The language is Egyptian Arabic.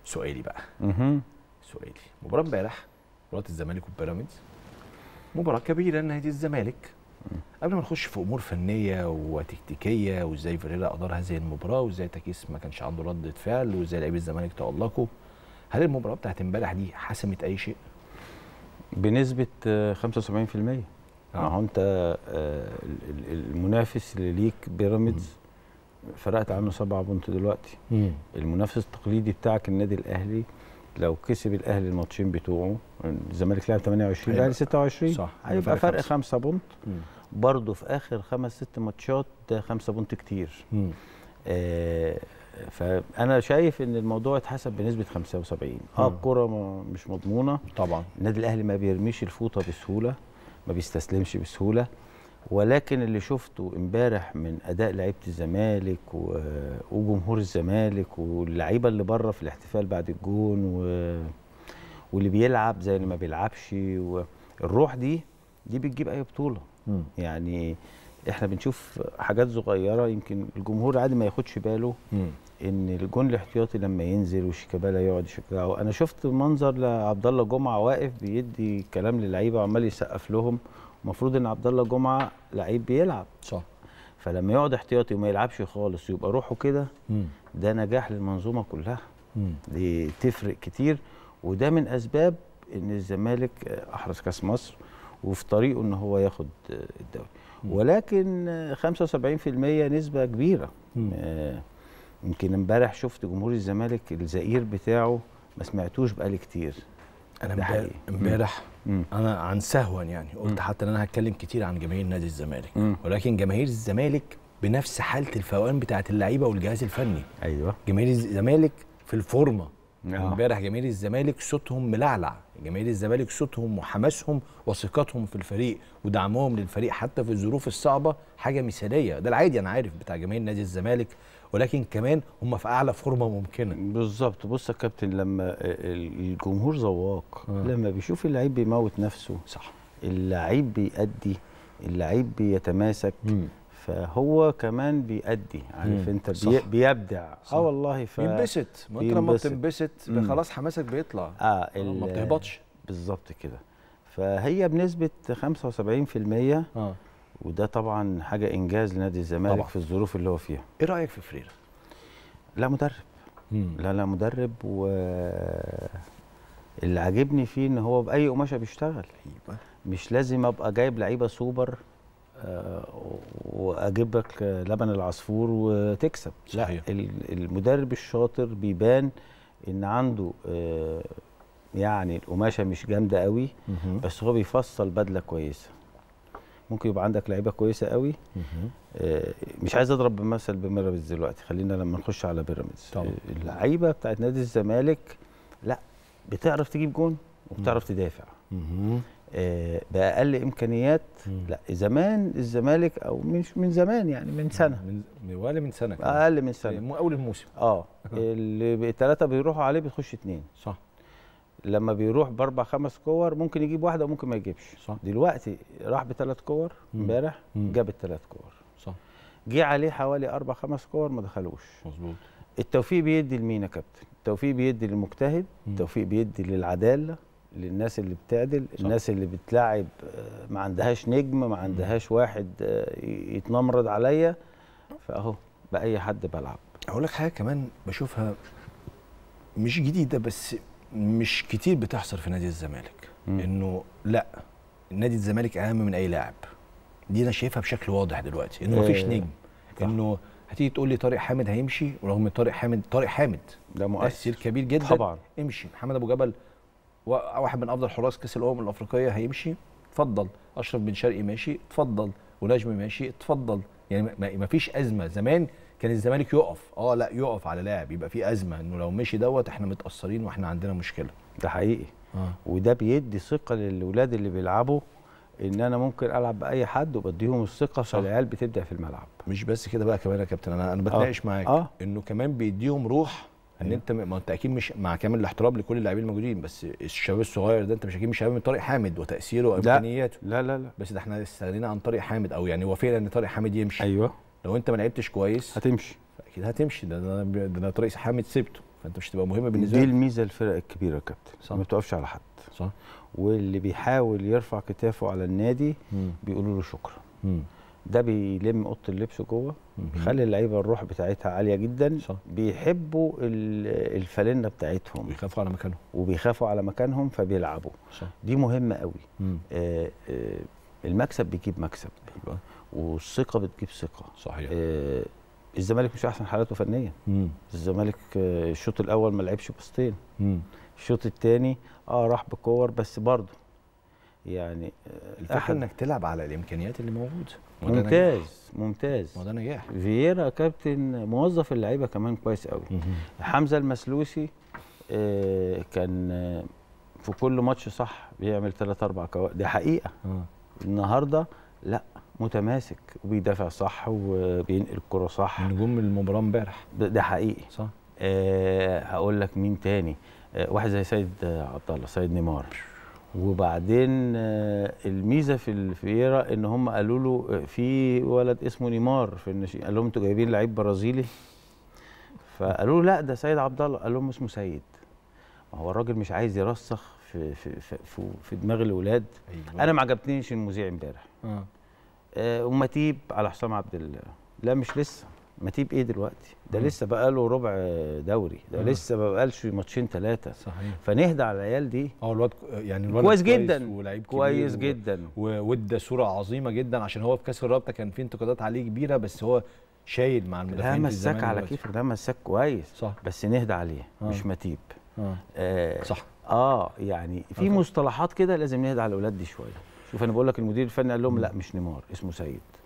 سؤالي بقى مهم. سؤالي مباراه امبارح مباراه الزمالك وبيراميدز مباراه كبيره نادي الزمالك قبل ما نخش في امور فنيه وتكتيكيه وازاي فيريرا ادار هذه المباراه وازاي تاكيس ما كانش عنده رده فعل وازاي لعيبه الزمالك تالقوا هل المباراه بتاعت امبارح دي حسمت اي شيء؟ بنسبه آه، 75% ما آه. هو انت آه، ال- ال- المنافس اللي ليك بيراميدز فرقت عنه سبعة بونت دلوقتي المنافس التقليدي بتاعك النادي الاهلي لو كسب الاهلي الماتشين بتوعه الزمالك لعب 28 هيبقى- الاهلي 26 صح، هيبقى هيبقى فرق فرق خمسة. 5 بونت مم. برضه في اخر خمس ست ماتشات ده 5 بونت كتير مم. آه، فانا شايف ان الموضوع اتحسب بنسبه 75 اه مم. الكره م- مش مضمونه طبعا النادي الاهلي ما بيرميش الفوطه بسهوله ما بيستسلمش بسهوله ولكن اللي شفته امبارح من اداء لعيبه الزمالك و- وجمهور الزمالك واللعيبه اللي بره في الاحتفال بعد الجون و... واللي بيلعب زي اللي ما بيلعبش والروح دي دي بتجيب اي بطوله مم. يعني احنا بنشوف حاجات صغيره يمكن الجمهور عادي ما ياخدش باله مم. ان الجون الاحتياطي لما ينزل وشيكابالا يقعد يشجعه انا شفت منظر لعبد الله جمعه واقف بيدي كلام للعيبه وعمال يسقف لهم المفروض ان عبد الله جمعه لعيب بيلعب صح فلما يقعد احتياطي وما يلعبش خالص ويبقى روحه كده مم. ده نجاح للمنظومه كلها مم. دي تفرق كتير وده من اسباب ان الزمالك احرز كاس مصر وفي طريقه ان هو ياخد الدوري ولكن 75% نسبه كبيره مم. آه، يمكن امبارح شفت جمهور الزمالك الزئير بتاعه ما سمعتوش بقالي كتير انا ده امبارح حقيقي. امبارح مم. انا عن سهوا يعني قلت مم. حتى ان انا هتكلم كتير عن جماهير نادي الزمالك مم. ولكن جماهير الزمالك بنفس حاله الفوقان بتاعه اللعيبه والجهاز الفني ايوه جماهير الزمالك في الفورمه آه. امبارح جماهير الزمالك صوتهم ملعلع جماهير الزمالك صوتهم وحماسهم وثقتهم في الفريق ودعمهم للفريق حتى في الظروف الصعبه حاجه مثاليه ده العادي انا عارف بتاع جماهير نادي الزمالك ولكن كمان هم في اعلى فورمه ممكنه بالظبط بص يا كابتن لما ال- الجمهور ذواق آه. لما بيشوف اللعيب بيموت نفسه صح اللعيب بيأدي اللعيب بيتماسك مم. فهو كمان بيأدي عارف مم. انت صح. بي بيبدع صح. اه والله ف بينبسط ما انت لما بينبسط. بتنبسط مم. خلاص حماسك بيطلع اه آه، ال- ما بتهبطش بالظبط كده فهي بنسبة 75% اه وده طبعا حاجة إنجاز لنادي الزمالك طبعا. في الظروف اللي هو فيها ايه رايك في فريرة لا مدرب لا لا مدرب و اللي عاجبني فيه ان هو باي قماشه بيشتغل ايوه مش لازم ابقى جايب لعيبه سوبر آه، واجيب لك لبن العصفور وتكسب صحيح. لا ال- المدرب الشاطر بيبان ان عنده آه، يعني القماشه مش جامده قوي مهم. بس هو بيفصل بدله كويسه ممكن يبقى عندك لعيبه كويسه قوي مهم. آه، مش عايز اضرب مثل ببيراميدز دلوقتي خلينا لما نخش على بيراميدز طبعا. آه، اللعيبه بتاعت نادي الزمالك لا بتعرف تجيب جون وبتعرف تدافع مهم. آه، باقل امكانيات مم. لا زمان الزمالك او مش من زمان يعني من سنه من من ولا من سنه كمان. اقل من سنه مو اول الموسم اه اللي الثلاثه بيروحوا عليه بتخش اتنين صح لما بيروح باربع خمس كور ممكن يجيب واحده وممكن ما يجيبش صح. دلوقتي راح بثلاث كور مم. امبارح مم. جاب الثلاث كور صح جه عليه حوالي اربع خمس كور ما دخلوش مظبوط التوفيق بيدي لمين يا كابتن التوفيق بيدي للمجتهد مم. التوفيق بيدي للعداله للناس اللي بتعدل صح. الناس اللي بتلعب آه، ما عندهاش نجم ما عندهاش واحد آه، ي- يتنمرض عليا فاهو باي حد بلعب اقول لك حاجه كمان بشوفها مش جديده بس مش كتير بتحصل في نادي الزمالك مم. انه لا نادي الزمالك اهم من اي لاعب دي انا شايفها بشكل واضح دلوقتي انه مفيش آه، نجم صح. انه هتيجي تقول لي طارق حامد هيمشي ورغم ان طارق حامد طارق حامد ده مؤثر مؤثر كبير جدا طبعا امشي محمد ابو جبل وا- واحد من افضل حراس كاس الامم الافريقيه هيمشي اتفضل اشرف بن شرقي ماشي اتفضل ونجم ماشي اتفضل يعني ما- ما فيش ازمه زمان كان الزمالك يقف اه لا يقف على لاعب يبقى في ازمه انه لو مشي دوت احنا متاثرين واحنا عندنا مشكله ده حقيقي اه وده بيدي ثقه للولاد اللي بيلعبوا ان انا ممكن العب باي حد وبديهم الثقه صح. فالعيال بتبدا في الملعب مش بس كده بقى كمان يا كابتن انا انا بتناقش معاك آه. انه كمان بيديهم روح ان أيوة. انت ما انت اكيد مش مع كامل الاحترام لكل اللاعبين الموجودين بس الشباب الصغير ده انت مش اكيد مش هيعمل من طارق حامد وتاثيره وامكانياته لا لا لا بس ده احنا استغنينا عن طارق حامد او يعني وافقنا ان طارق حامد يمشي ايوه لو انت ما لعبتش كويس هتمشي اكيد هتمشي ده ده, ده, ده طارق حامد سبته فانت مش هتبقى مهمه بالنسبه دي لك الميزه الفرق الكبيره يا كابتن صح. ما بتقفش على حد صح واللي بيحاول يرفع كتافه على النادي مم. بيقولوا له شكرا مم. ده بيلم اوضه اللبس جوه مم. بيخلي اللعيبه الروح بتاعتها عاليه جدا صح. بيحبوا ال- الفالنه بتاعتهم ويخافوا على مكانهم وبيخافوا على مكانهم فبيلعبوا صح دي مهمه قوي مم. آه، آه، المكسب بيجيب مكسب ايوه والثقه بتجيب ثقه صحيح آه، الزمالك مش احسن حالاته فنيا مم. الزمالك آه، الشوط الاول ما لعبش بسطين مم. الشوط الثاني اه راح بكور بس برضه يعني آه، الفكره أحد- انك تلعب على الامكانيات اللي موجوده ما ده نجاح. ممتاز ممتاز ما ده نجاح فييرا كابتن موظف اللعيبه كمان كويس قوي مم. حمزه المسلوسي آه، كان آه، في كل ماتش صح بيعمل ثلاث اربع كوارث دي حقيقه اه النهارده لا متماسك وبيدافع صح وبينقل الكره صح من نجوم المباراه امبارح ده, ده حقيقي صح أه هقول لك مين تاني أه واحد زي سيد آه، عبد الله سيد نيمار وبعدين أه الميزه في الفييرا ان هم قالوا له آه، في ولد اسمه نيمار في الناشئين قال لهم انتوا جايبين لعيب برازيلي فقالوا له لا ده سيد عبد الله قال لهم اسمه سيد ما هو الراجل مش عايز يرسخ في في في, في, في دماغ الاولاد ايوه انا ما عجبتنيش المذيع امبارح اه آه، ومتيب على حسام عبد الله لا مش لسه متيب ايه دلوقتي ده مم. لسه بقى له ربع دوري ده آه. لسه ما بقالش ماتشين ثلاثه صحيح فنهدى على العيال دي اه الواد يعني الولد كويس جدا ولعيب كبير كويس و- جدا و- وادى صوره عظيمه جدا عشان هو في كاس الرابطه كان في انتقادات عليه كبيره بس هو شايل مع لا المدافعين في مساك الزمالك على دلوقتي. كيفك ده مساك كويس صح بس نهدى عليه آه. مش متيب اه آه صح اه يعني في آه. مصطلحات كده لازم نهدى على الاولاد دي شويه شوف انا بقول لك المدير الفني قال لهم مم. لا مش نيمار اسمه سيد